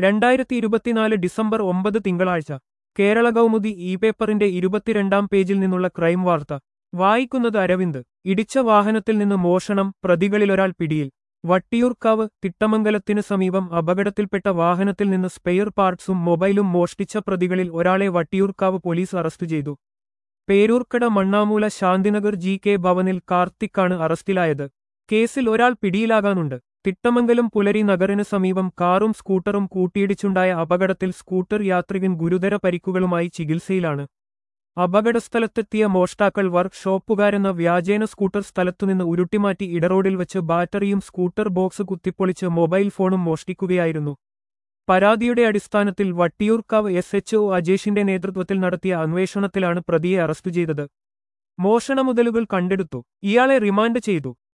രണ്ടായിരത്തി ഇരുപത്തിനാല് ഡിസംബർ ഒമ്പത് തിങ്കളാഴ്ച കേരള കൗമുദി ഇ പേപ്പറിന്റെ ഇരുപത്തിരണ്ടാം പേജിൽ നിന്നുള്ള ക്രൈം വാർത്ത വായിക്കുന്നത് അരവിന്ദ് ഇടിച്ച വാഹനത്തിൽ നിന്ന് മോഷണം പ്രതികളിലൊരാൾ പിടിയിൽ വട്ടിയൂർക്കാവ് തിട്ടമംഗലത്തിന് സമീപം അപകടത്തിൽപ്പെട്ട വാഹനത്തിൽ നിന്ന് സ്പെയർ പാർട്സും മൊബൈലും മോഷ്ടിച്ച പ്രതികളിൽ ഒരാളെ വട്ടിയൂർക്കാവ് പോലീസ് അറസ്റ്റ് ചെയ്തു പേരൂർക്കട മണ്ണാമൂല ശാന്തിനഗർ ജി കെ ഭവനിൽ കാർത്തിക്കാണ് അറസ്റ്റിലായത് കേസിൽ ഒരാൾ പിടിയിലാകാനുണ്ട് തിട്ടമംഗലം പുലരി നഗറിന് സമീപം കാറും സ്കൂട്ടറും കൂട്ടിയിടിച്ചുണ്ടായ അപകടത്തിൽ സ്കൂട്ടർ യാത്രികൻ ഗുരുതര പരിക്കുകളുമായി ചികിത്സയിലാണ് അപകടസ്ഥലത്തെത്തിയ മോഷ്ടാക്കൾ വർക്ക് ഷോപ്പുകാരെന്ന വ്യാജേന സ്കൂട്ടർ സ്ഥലത്തുനിന്ന് ഉരുട്ടിമാറ്റി ഇടറോഡിൽ വച്ച് ബാറ്ററിയും സ്കൂട്ടർ ബോക്സ് കുത്തിപ്പൊളിച്ച് മൊബൈൽ ഫോണും മോഷ്ടിക്കുകയായിരുന്നു പരാതിയുടെ അടിസ്ഥാനത്തിൽ വട്ടിയൂർക്കാവ് എസ് എച്ച് ഒ അജേഷിന്റെ നേതൃത്വത്തിൽ നടത്തിയ അന്വേഷണത്തിലാണ് പ്രതിയെ അറസ്റ്റ് ചെയ്തത് മോഷണ മുതലുകൾ കണ്ടെടുത്തു ഇയാളെ റിമാൻഡ് ചെയ്തു